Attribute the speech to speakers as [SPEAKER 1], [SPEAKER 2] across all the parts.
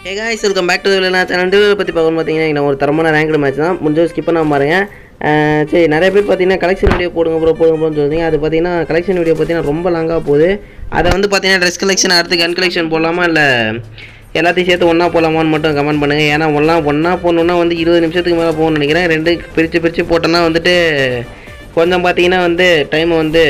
[SPEAKER 1] hey guys welcome back to நான் channel பற்றி பார்க்கணும் பார்த்தீங்கன்னா நான் ஒரு தரமான ரேங்க்டு மேட்ச் தான் முடிஞ்ச ஸ்கிப் பண்ண பாருங்க அஹ் சரி நிறைய பேர் பார்த்தீங்கன்னா கலெக்ஷன் வீடியோ போடுங்க ப்ரோ போடுங்க ப்ரோன்னு சொல்லுங்க அது பார்த்தீங்கன்னா கலெக்ஷன் வீடியோ பார்த்தீங்கன்னா ரொம்ப லாங்காக போகுது அதை வந்து பார்த்தீங்கன்னா ட்ரெஸ் கலெக்ஷன் அடுத்து கன் கலெக்ஷன் போடலாமா இல்லை எல்லாத்தையும் சேர்த்து ஒன்றா போகலாமான்னு மட்டும் கமெண்ட் பண்ணுங்கள் ஏன்னா ஒன்றா ஒன்றா போகணுன்னா வந்து இருபது நிமிஷத்துக்கு மேலே போகணும்னு நினைக்கிறேன் ரெண்டு பிரித்து பிரித்து போட்டோன்னா வந்துட்டு கொஞ்சம் பார்த்தீங்கன்னா வந்து டைமை வந்து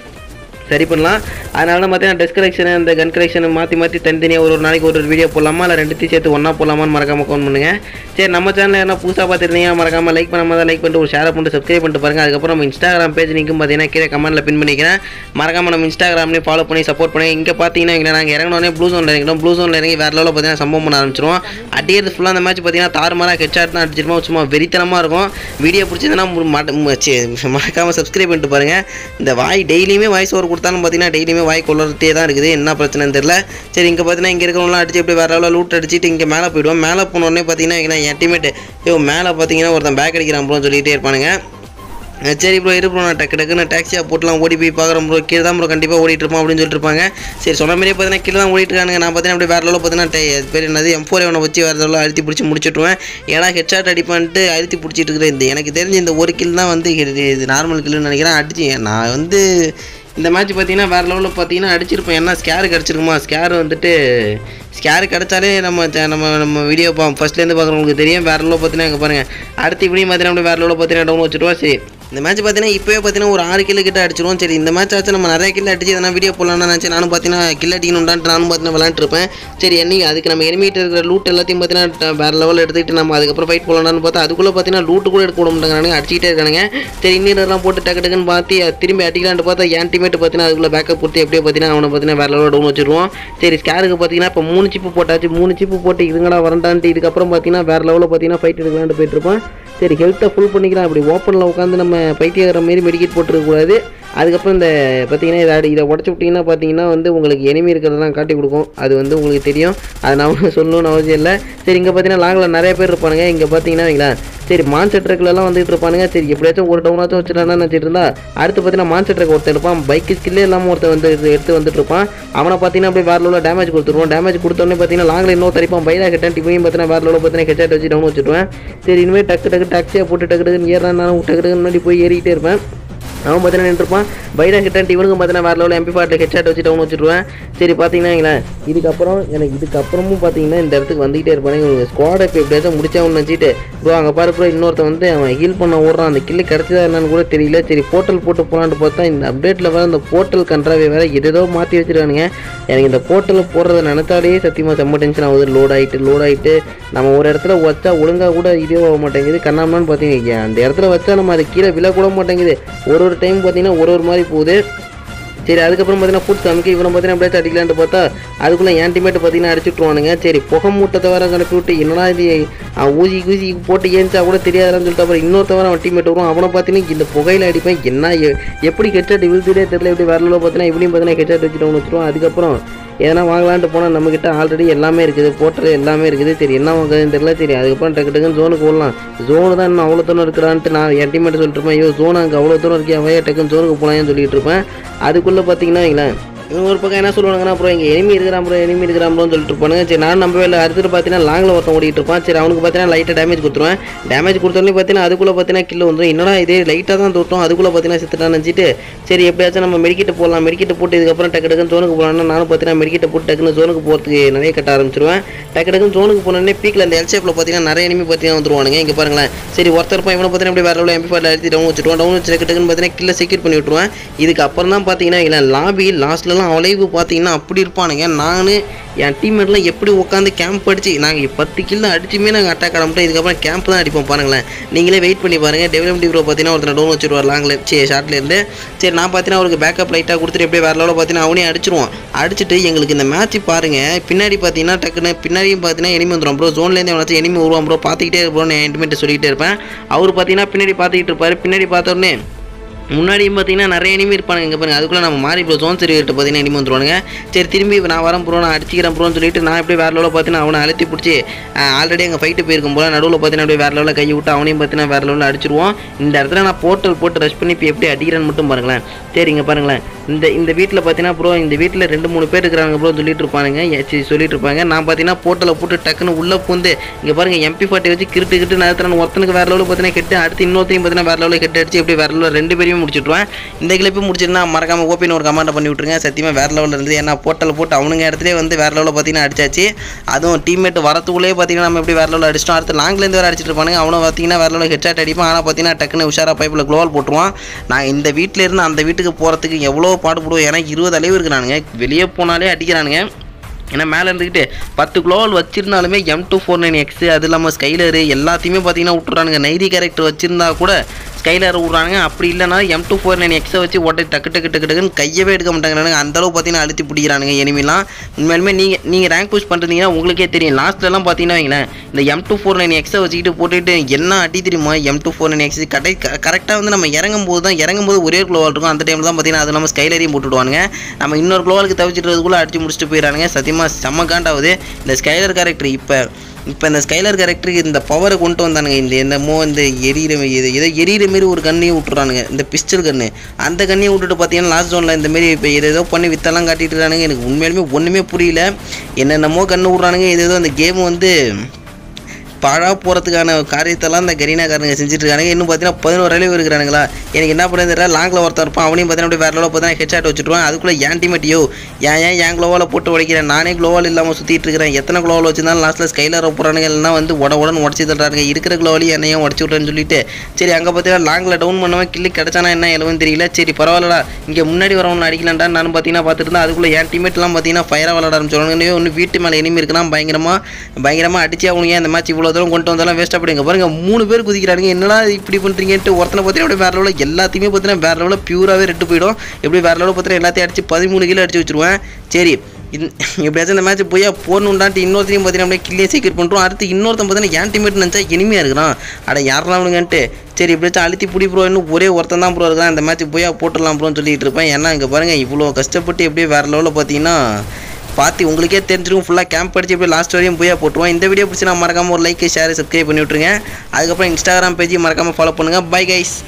[SPEAKER 1] சரி பண்ணலாம் அதனால தான் பார்த்தீங்கன்னா ட்ரெஸ் கலெக்ஷன் அந்த கன் கலெக்ஷன் மாற்றி மாற்றி தனித்தனியாக ஒரு ஒரு நாளைக்கு ஒரு ஒரு வீடியோ போடலாமா இல்லை ரெண்டுத்தையும் சேர்த்து ஒன்றா போடலாமான்னு மறக்காம கவுண்ட் பண்ணுங்கள் சரி நம்ம சேனல் என்ன புதுசாக பார்த்துருந்தீங்க மறக்காம லைக் பண்ணாம தான் லைக் பண்ணிட்டு ஒரு ஷேர் பண்ணிட்டு சப்ஸ்கிரைப் பண்ணிட்டு பாருங்கள் அதுக்கப்புறம் நம்ம இன்ஸ்டாகிராம் பேஜ் நிற்கும் பார்த்தீங்கன்னா கீழே கமெண்ட்டில் பின் பண்ணிக்கிறேன் மறக்காம நம்ம இன்ஸ்டாகிராம்லேயும் ஃபாலோ பண்ணி சப்போர்ட் பண்ணி இங்கே பார்த்தீங்கன்னா இங்கே நாங்கள் இறங்கினோடனே ப்ளூ ஜோனில் இறங்கிட்டோம் ப்ளூ ஜோனில் இறங்கி வேறு லெவலில் பார்த்தீங்கன்னா சம்பவம் பண்ண ஆரம்பிச்சிருவோம் அடிக்கிறது ஃபுல்லாக அந்த மேட்ச் பார்த்தீங்கன்னா தாறுமாறாக ஹெட்ஷாட் தான் அடிச்சிருப்போம் சும்மா வெறித்தனமாக இருக்கும் வீடியோ பிடிச்சதுன்னா மு- மாட்ட- மு- ச்சே, மறக்காம சப்ஸ்கிரைப் பண்ணிட்டு பாருங்கள் இந்த வாய் டெய்லியுமே வாய்ஸ் ஓவர் கொடுத்தாலும் பார்த்தீங்கன்னா டெய்லியுமே வாய் கொள்ளறதே தான் இருக்குது என்ன பிரச்சனைன்னு தெரியல சரி இங்கே பார்த்தீங்கன்னா இங்கே இருக்கிறவங்களாம் அடிச்சு இப்படி வேறு லெவலில் லூட் அடிச்சுட்டு இங்கே மேலே போயிடுவோம் மேலே போனோடனே பார்த்தீங்கன்னா இங்க என் டீமேட் ஐயோ மேலே பார்த்தீங்கன்னா ஒருத்தன் பேக் அடிக்கிறான் ப்ரோன்னு சொல்லிகிட்டே இருப்பானுங்க அஹ் சரி ப்ரோ இரு ப்ரோ நான் டக்கு டக்குன்னு டாக்ஸியாக போட்டுலாம் ஓடி போய் பார்க்குறோம் ப்ரோ கீழே தான் ப்ரோ கண்டிப்பாக ஓடிட்டு இருப்போம் அப்படின்னு சொல்லிட்டு இருப்பாங்க சரி சொன்ன மாதிரியே பார்த்தீங்கன்னா கீழே தான் ஓடிட்டு இருக்கானுங்க நான் பார்த்தீங்கன்னா அப்படியே வேறு லெவலில் பார்த்தீங்கன்னா டே- அது பேர் என்னது எம் ஃபோர் எவனை வச்சு வேறு லெவலில் அழுத்தி பிடிச்சி முடிச்சுட்டுருவேன் ஏன்னா ஹெட்ஷாட் அடிப்பான்ட்டு அழுத்தி பிடிச்சிட்டு இருக்கிற இந்த எனக்கு தெரிஞ்ச இந்த ஒரு கில் தான் வந்து இது இது நார்மல் கில்லுன்னு நினைக்கிறேன் அடிச்சு நான் வந்து இந்த மேட்ச் பார்த்தீங்கன்னா வேறு லெவலில் பார்த்தீங்கன்னா அடிச்சிருப்பேன் ஏன்னா ஸ்கேர் கிடச்சிருக்குமா ஸ்கேர் வந்துட்டு ஸ்கேர் கிடச்சாலே நம்ம channel- நம்ம நம்ம வீடியோ பா ஃபஸ்ட்லேருந்து பார்க்குறவங்களுக்கு தெரியும் வேறு லெவலில் பார்த்தீங்கன்னா இங்கே பாருங்கள் அடுத்து இப்படியும் பார்த்தீங்கன்னா அப்படியே வேறு லெவலில் பார்த்தீங்கன்னா டவுன் வச்சுருவோம் சரி இந்த மேட்ச் பார்த்தீங்கன்னா இப்போயே பார்த்தீங்கன்னா ஒரு ஆறு கிலோ கிட்ட அடிச்சிருவோம் சரி இந்த மேட்ச் ஆச்சு நம்ம நிறைய கிலோ அடிச்சு எதனா வீடியோ போடலாம்னு நினச்சி நானும் பார்த்தீங்கன்னா கில் அடிக்கணும்டான்ட்டு நானும் பார்த்தீங்கன்னா விளாண்டுருப்பேன் சரி என்னைக்கு அதுக்கு நம்ம எனிமிட்டு இருக்கிற லூட் எல்லாத்தையும் பார்த்தீங்கன்னா வேறு லெவலில் எடுத்துக்கிட்டு நம்ம அதுக்கப்புறம் ஃபைட் போடலாம்னு பார்த்தா அதுக்குள்ளே பார்த்தீங்கன்னா லூட்டு கூட எடுக்க விட மாட்டாங்க அடிச்சிக்கிட்டே இருக்கானுங்க சரி இன்னிடலாம் போட்டு டக்கு டக்குன்னு பார்த்து திரும்பி அடிக்கலான்ட்டு பார்த்தா என் டீமேட் பார்த்தீங்கன்னா அதுக்குள்ளே பேக்கப் கொடுத்து எப்படியோ பார்த்தீங்கன்னா அவனை பார்த்தீங்கன்னா வேறு லெவலில் டவுன் வச்சிருவோம் சரி ஸ்கேருக்கு பார்த்தீங்கன்னா இப்போ மூணு சிப்பு போட்டாச்சு மூணு சிப்பு போட்டு இதுங்கடா வரண்டான்ட்டு இதுக்கப்புறம் பார்த்தீங்கன்னா வேறு லெவலில் பார்த்தீங்கன்னா ஃபைட் எடுக்கலான்ட்டு போயிட்டு இருப்பான் சரி ஹெல்த்தை ஃபுல் பண்ணிக்கலாம் அப்படி ஓப்பனில் உட்காந்து நம்ம பைத்தியகிற மாரி மெடிக்கேட் போட்டுருக்கக்கூடாது அதுக்கப்புறம் இந்த பார்த்தீங்கன்னா இதை அடி- இதை உடச்சி விட்டிங்கன்னா பார்த்தீங்கன்னா வந்து உங்களுக்கு எனிமி இருக்கிறதெல்லாம் காட்டி கொடுக்கும் அது வந்து உங்களுக்கு தெரியும் அதை நான் ஒண்ணும் சொல்லணும்னு அவசியம் இல்லை சரி இங்கே பார்த்தீங்கன்னா லாங்கில் நிறைய பேர் இருப்பானுங்க இங்கே பார்த்தீங்கன்னா வைங்களேன் சரி மான்செட் ட்ரக்லலாம் வந்துட்டு இருப்பானுங்க சரி எப்படியாச்சும் ஒரு டவுனாச்சும் வச்சுட்டான்னு நினச்சிட்டு இருந்தா அடுத்து பார்த்தீங்கன்னா மான்செட் ட்ரக் ஒருத்தன் இருப்பான் பைக்கு ஸ்கில்லே இல்லாமல் ஒருத்தன் வந்து எடுத்து- எடுத்து வந்துட்டு இருப்பான் அவனை பார்த்தீங்கன்னா அப்படியே வேறு லெவலில் டேமேஜ் கொடுத்துருவோம் டேமேஜ் கொடுத்தோடனே பார்த்தீங்கன்னா லாங்கில் இன்னொரு தரிப்பான் பைலா கிட்ட டிப்பையும் பார்த்தீங்கன்னா வேறு லெவலில் பார்த்தீங்கன்னா ஹெச்ஆட் வச்சு டவுன் வச்சுட்டுவேன் சரி இனிமேல் டக்கு டக்கு டாக்ஸியாக போட்டு டக்கு டக்குன்னு ஏறான் நானும் டக்கு டக்குன்னு முன்னாடி போய் ஏறிக்கிட்டே இருப்பேன் அவன் பார்த்தீங்கன்னா நின்றுப்பான் பைடா கிட்ட இவனுக்கும் பார்த்தீங்கன்னா வேறு லெவலில் எம்பி பாட்டில் ஹெட்ஷாட் வச்சு டவுன் வச்சுருவேன் சரி பார்த்தீங்கன்னா வைங்களேன், இதுக்கப்புறம் எனக்கு இதுக்கப்புறமும் பார்த்தீங்கன்னா இந்த இடத்துக்கு வந்துகிட்டே இருப்பானுங்க இவங்க ஸ்குவாடை இப்போ எப்படியாச்சும் முடிச்சாவும் நினச்சிட்டு ப்ரோ அங்கே பாரு ப்ரோ இன்னொருத்தன் வந்து அவன் ஹீல் பண்ண ஓடுறான் அந்த கில்லு கிடச்சதா என்னன்னு கூட தெரியல சரி போர்ட்டல் போட்டு போகலான்ட்டு பார்த்தா இந்த அப்டேட்டில் வர இந்த போர்ட்டல் கண்ட்ராவே வேறு எதோ மாற்றி வச்சிருக்கானுங்க எனக்கு இந்த போர்ட்டல் போடுறத நினச்சாலே சத்தியமாக செம்ம டென்ஷன் ஆகுது லோட் ஆகிட்டு லோட் ஆகிட்டு நம்ம ஒரு இடத்துல வச்சா ஒழுங்காக கூட இதே ஆக மாட்டேங்குது கண்ணாமன்னு பார்த்தீங்க அந்த இடத்துல வச்சா நம்ம அது கீழே விழ கூட மாட்டேங்குது ஒரு ஒரு டைம் பார்த்தீங்கன்னா ஒரு ஒரு மாதிரி போகுது சரி அதுக்கப்புறம் பார்த்தீங்கன்னா ஃபுட் காமிக்க இவனை பார்த்தீங்கன்னா அப்படியே அடிக்கலான்ட்டு பார்த்தா அதுக்குள்ளே என் டீமேட் பார்த்தீங்கன்னா அடிச்சுட்ருவானுங்க சரி புகை மூட்டத்தை வேற அனுப்பி விட்டு என்னடா இது அவன் ஊசி ஊசி போட்டு ஏஞ்சா கூட தெரியாதான்னு சொல்லிட்டு அப்புறம் இன்னொருத்தவன் அவன் டீமேட் வருவான் அவனை பார்த்தீங்கன்னா இந்த புகையில அடிப்பேன் என்ன எ- எப்படி ஹெட்ஷாட் விழுத்துட்டே தெரியல எப்படி வரல பார்த்தீங்கன்னா இப்படியும் பார்த்தீங்கன்னா ஹெட்ஷாட் வச்சுட்டு அவனு வச்சுருவான் அதுக்கப்புறம் எதனா வாங்கலான்ட்டு போனால் நம்மக்கிட்ட ஆல்ரெடி எல்லாமே இருக்குது போட்டல் எல்லாமே இருக்குது சரி என்ன வாங்குறதுன்னு தெரியல சரி அதுக்கப்புறம் டக்கு டக்குன்னு ஜோனுக்கு ஓடலாம் ஜோனு தான் இன்னும் அவ்வளோ தூரம் இருக்கிறான்ட்டு நான் என் டீமேட் சொல்லிட்டு இருப்பேன் ஐயோ ஜோன் அங்கே அவ்வளோ தூரம் இருக்கே அவையா டக்குன்னு ஜோனுக்கு போகலான்னு சொல்லிட்டு இருப்பேன் அதுக்குள்ளே பார்த்தீங்கன்னா வைங்களேன் இவங்க ஒரு பக்கம் என்ன சொல்லுவாங்கன்னா அப்புறம் இங்கே எனிமி இருக்கிறான் ப்ரோ எனிமி இருக்கிறான் ப்ரோன்னு சொல்லிட்டு இருப்பானுங்க சரி நான் நம்பவே இல்லை அடுத்துட்டு பார்த்தீங்கன்னா லாங்கில் ஒருத்தன் ஓடிட்டு இருப்பான் சரி அவனுக்கு பார்த்தீங்கன்னா லைட்டாக டேமேஜ் கொடுத்துருவேன் டேமேஜ் கொடுத்தோடனே பார்த்தீங்கன்னா அதுக்குள்ளே பார்த்தீங்கன்னா கில்லு வந்துடும் என்னடா இதே லைட்டாக தான் தொட்டோம் அதுக்குள்ளே பார்த்தீங்கன்னா செத்துட்டான்னு நினச்சிட்டு சரி எப்படியாச்சும் நம்ம மெடிக்கிட்டு போடலாம் மெடிக்கிட்டு போட்டு இதுக்கப்புறம் டக்கு டக்குன்னு ஜோனுக்கு போகலாம்னா நானும் பார்த்தீங்கன்னா மெடிக்கிட்ட போட்டு டக்குன்னு ஜோனுக்கு போகிறதுக்கு நிறைய கட்ட ஆரம்பிச்சிருவேன் டக்கு டக்குன்னு ஜோனுக்கு போனோடனே பீக்கில் அந்த எல் ஷேப்பில் பார்த்தீங்கன்னா நிறைய எனிமி பார்த்தீங்கன்னா வந்துருவானுங்க இங்கே பாருங்களேன் சரி ஒருத்தர் இருப்பான் இவனை பார்த்தீங்கன்னா அப்படியே வேற லெவலில் எம்பி ஃபைவ்ல அழுத்தி டவுன் வச்சுருவான் டவுன் வச்சு டக்கு டக்குன்னு பார்த்தீங்கன்னா கில்ல செக்யூர் பண்ணி விட்ருவேன் இதுக்கு அப்புறம் தான் பார்த்தீங்கன்னா இல்லை லாபி லாஸ்ட்லலாம் அலைவு பார்த்தீங்கன்னா அப்படி இருப்பானுங்க நான் என் டீம்மேட்லாம் எப்படி உட்காந்து கேம்ப் அடிச்சு நாங்கள் பத்து கில்ல அடிச்சுமே நாங்கள் அட்டாக் ஆரம்பிட்டோம் இதுக்கப்புறம் கேம்ப் தான் அடிப்போம் பாருங்களேன் நீங்களே வெயிட் பண்ணி பாருங்கள் டெவலப்டி ப்ரோ பார்த்தீங்கன்னா ஒருத்தர் டவுன் வச்சுருவார் லாங்கில் சே ஷார்ட்லேருந்து சரி நான் பார்த்தீங்கன்னா அவருக்கு பேக்கப் லைட்டாக கொடுத்துட்டு எப்படியே வேற லெவலில் பார்த்தீங்கன்னா அவனே அடிச்சிருவான் அடிச்சுட்டு எங்களுக்கு இந்த மேட்ச் பாருங்கள் பின்னாடி பார்த்தீங்கன்னா டக்குன்னு பின்னாடியும் பார்த்தீங்கன்னா எனிமி வந்துடும் ப்ரோ ஜோன்லேருந்து எவனாச்சும் எனிமி வருவான் ப்ரோ பார்த்துக்கிட்டே இருப்போம்னு என் இன்டிமேட் சொல்லிக்கிட்டே இருப்பேன் அவர் பார்த்தீங்கன்னா பின்னாடி பார்த்துக்கிட்டு இருப்பாரு பின்னாடி பார்த்த உடனே முன்னாடியும் பார்த்தீங்கன்னா நிறைய எனிமி இருப்பானுங்க இங்கே பாருங்க அதுக்குள்ளே நம்ம மாறி ப்ரோ ஜோன் சரி கிட்ட பார்த்தீங்கன்னா எனிமி வந்துருவானுங்க சரி திரும்பி இப்ப நான் வரேன் ப்ரோ நான் அடிச்சிக்கிறேன் ப்ரோன்னு சொல்லிட்டு நான் எப்படி வேற லெவலில் பார்த்தீங்கன்னா அவனை அழுத்தி பிடிச்சி ஆல்ரெடி அங்கே ஃபைட்டு போயிருக்கும் போல நடுவில் பார்த்தீங்கன்னா அப்படியே வேற லெவலில் கை விட்டு அவனையும் பார்த்தீங்கன்னா வேற லெவலில் அடிச்சிருவோம் இந்த இடத்துல நான் போர்ட்டல் போட்டு ரஷ் பண்ணி இப்போ எப்படி அடிக்கிறேன்னு மட்டும் பாருங்களேன் சரிங்க பாருங்களேன் இந்த இந்த வீட்டில் பார்த்தீங்கன்னா ப்ரோ இந்த வீட்டில் ரெண்டு மூணு பேர் இருக்கிறாங்க ப்ரோ சொல்லிட்டு இருப்பானுங்க ஏ, சரி, சொல்லிட்டு இருப்பாங்க நான் பார்த்தீங்கன்னா போர்ட்டலை போட்டு டக்குன்னு உள்ளே பூந்து இங்கே பாருங்க எம்பி ஃபார்ட்டி வச்சு கிரிட்டு கிட்டு நேரத்தில் ஒருத்தனுக்கு வேற லெவலில் பார்த்தீங்கன்னா கெட்டு அடுத்து இன்னொருத்தையும் பார்த்தீங்கன்னா வேற லெவலில் கெட்டு அடிச்சு எப்படி வேற லெவலில் ரெண்டு பேரையும் முடிச்சுட்டுருவேன் இந்த கிளிப்பு முடிச்சிருந்தா மறக்காம ஓபின் ஒரு கமெண்ட் பண்ணி விட்ருங்க சத்தியமாக வேற லெவலில் இருந்து ஏன்னா போர்ட்டல் போட்டு அவனுங்க இடத்துல வந்து வேற லெவலில் பார்த்தீங்கன்னா அடிச்சாச்சு அதுவும் டீம்மேட் வரத்துக்குள்ளே பார்த்தீங்கன்னா நம்ம எப்படி வேற லெவலில் அடிச்சிட்டோம் அடுத்து லாங்லேருந்து வேறு அடிச்சிட்டு இருப்பானுங்க அவனும் பார்த்தீங்கன்னா வேற லெவலில் ஹெட்ஷாட் அடிப்பான் ஆனால் பார்த்தீங்கன்னா டக்குன்னு உஷாரா பைப்பில் க்ளோவல் போட்டுருவான் நான் இந்த வீட்டில் இருந்து அந்த வீட்டுக்கு போகிறதுக்கு எவ்வளோ பாடுபடுவோம் ஏன்னா இருபது அளவு இருக்கிறானுங்க வெளியே போனாலே அடிக்கிறானுங்க ஏன்னா மேலே இருந்துக்கிட்டு பத்து குளோவல் வச்சிருந்தாலுமே M two four nine X அது இல்லாமல் ஸ்கைலரு எல்லாத்தையுமே பார்த்தீங்கன்னா விட்டுறானுங்க நைரி கேரக்டர் வச்சிருந்தா கூட ஸ்கைலர் விட்றானுங்க அப்படி இல்லைனா எம் டூ ஃபோர் நைன் எக்ஸை வச்சு உடனே டக்கு டக்கு டக்கு டக்குன்னு கையவே எடுக்க மாட்டாங்க அந்த அளவு பார்த்தீங்கன்னா அழுத்தி பிடிக்கிறானுங்க எனிமிலாம் உண்மையிலுமே நீங்கள் நீங்கள் ரேங்க் புஷ் பண்ணுறீங்கன்னா உங்களுக்கே தெரியும் லாஸ்ட்லலாம் பார்த்தீங்கன்னா வைங்களேன் இந்த எம் டூ ஃபோர் நைன் எக்ஸை வச்சுக்கிட்டு போட்டுட்டு என்ன அடி தெரியுமா M two four nine X கடை கரெக்டாக வந்து நம்ம இறங்கும் போது தான் இறங்கும் போது ஒரே குளோவால் இருக்கும் அந்த டைமில் தான் பார்த்தீங்கன்னா அது நம்ம ஸ்கைலரையும் போட்டுடுவானுங்க நம்ம இன்னொரு குளோவாலுக்கு தவிச்சிட்டுறதுக்குள்ளே அடிச்சு முடிச்சுட்டு போயிடறானுங்க சத்தியமாக செம்ம காண்டாகுது இந்த ஸ்கைலர் கேரக்டர் இப்போ இப்போ இந்த ஸ்கைலர் கேரக்டருக்கு இந்த பவரை கொண்டு வந்தானுங்க இந்த என்னமோ இந்த எரியிற இது ஏதோ எரியிற மாரி ஒரு கண்ணையும் விட்டுறானுங்க இந்த பிஸ்டல் கன்று அந்த கண்ணையும் விட்டுட்டு பார்த்தீங்கன்னா லாஸ்ட் ஜோனில் இந்த மாரி இப்போ ஏதோ பண்ணி வித்தெல்லாம் காட்டிட்டு இருக்கானுங்க எனக்கு உண்மையாலுமே ஒன்றுமே புரியல என்னென்னமோ கண்ணு விட்றானுங்க இது ஏதோ அந்த கேம் வந்து பாழா போகிறதுக்கான காரியத்தெல்லாம் இந்த கரீனாக்காரங்க செஞ்சுட்டு இருக்கானுங்க இன்னும் பார்த்தீங்கன்னா பதினோரு அளவு இருக்கிறானுங்களா எனக்கு என்ன பண்ணுறது தெரியல லாங்கில் ஒருத்தர் இருப்பான் அவனையும் பார்த்தீங்கன்னா அப்படியே வேற லெவலில் பார்த்தீங்கன்னா ஹெட்ஷாட் வச்சுட்டுருவான் அதுக்குள்ளே ஏன் டீமேட் யோ ஏன் ஏன் ஏன் க்ளோவால் போட்டு உடைக்கிறேன் நானே க்ளோவால் இல்லாமல் சுற்றிட்டு இருக்கிறேன் எத்தனை க்ளோவால் வச்சிருந்தாலும் லாஸ்ட்டில் ஸ்கைலர் போகிறானுங்க இல்லைனா வந்து உட உடனே உடச்சி தள்ளுறாங்க இருக்கிற க்ளோவாலையும் என்னையும் உடச்சி விட்றேன்னு சொல்லிட்டு சரி அங்கே பார்த்தீங்கன்னா லாங்கில் டவுன் பண்ணுவேன் கில்லு கிடச்சானா என்ன எழுவன்னு தெரியல சரி பரவாயில்லடா இங்கே முன்னாடி வரவன் அடிக்கலான்டா நான் பார்த்தீங்கன்னா பார்த்துட்டு இருந்தேன் அதுக்குள்ளே என் டீமேட்லாம் பார்த்தீங்கன்னா ஃபயராக விளாட ஆரம்பிச்சிடுவாங்க ஒன்று வீட்டு மேலே எனிமி இருக்கலாம் பயங்கரமாக பயங்கரமாக அடிச்சு அவங்க இந்த மேட்ச் இவ்வளோ தூரம் கொண்டு வந்தாலும் வேஸ்ட்டாக போடுங்க பாருங்க மூணு பேர் குதிக்கிறாங்க என்னடா இப்படி பண்ணுறீங்கன்ட்டு ஒருத்தனை பார்த்தீங்கன்னா அப்படியே வேற லெவலில் எல்லாத்தையுமே பார்த்தீங்கன்னா வேற லெவலில் பியூராகவே ரெட்டு போயிடும் எப்படி வேற லெவலில் பார்த்தீங்கன்னா எல்லாத்தையும் அடிச்சு பதிமூணு கிலோ அடிச்சு வச்சிருவேன் சரி இந்த எப்படியாச்சும் இந்த மேட்ச் போய் போடணுண்டான்ட்டு இன்னொருத்தையும் பார்த்தீங்கன்னா அப்படியே கில்லே சீக்கிரம் பண்ணுறோம் அடுத்து இன்னொருத்தன் பார்த்தீங்கன்னா ஏன் டீமேட் நினச்சா இனிமையாக இருக்கிறான் அட யாரெல்லாம் அவனுங்கன்ட்டு சரி எப்படியாச்சும் அழுத்தி பிடி ப்ரோ இன்னும் ஒரே ஒருத்தன் தான் ப்ரோ இருக்கான் இந்த மேட்ச் போய் போட்டுடலாம் ப்ரோன்னு சொல்லிட்டு இருப்பேன் ஏன்னா இங்கே பாருங்கள் இவ்வளோ கஷ்டப்பட்டு எப்படியே வேறு லெவலில் பார்த்தீங்கன்னா பார்த்து உங்களுக்கே தெரிஞ்சிருக்கும் ஃபுல்லாக கேம்ப் அடிச்சு அப்படியே லாஸ்ட் வரையும் போய் போட்டுருவோம் இந்த வீடியோ பிடிச்சி நான் மறக்காம ஒரு லைக் ஷேர் சப்ஸ்கிரைப் பண்ணி விட்ருங்க அதுக்கப்புறம் இன்ஸ்டாகிராம் பேஜ் மறக்காம ஃபாலோ பண்ணுங்கள் பை கைஸ்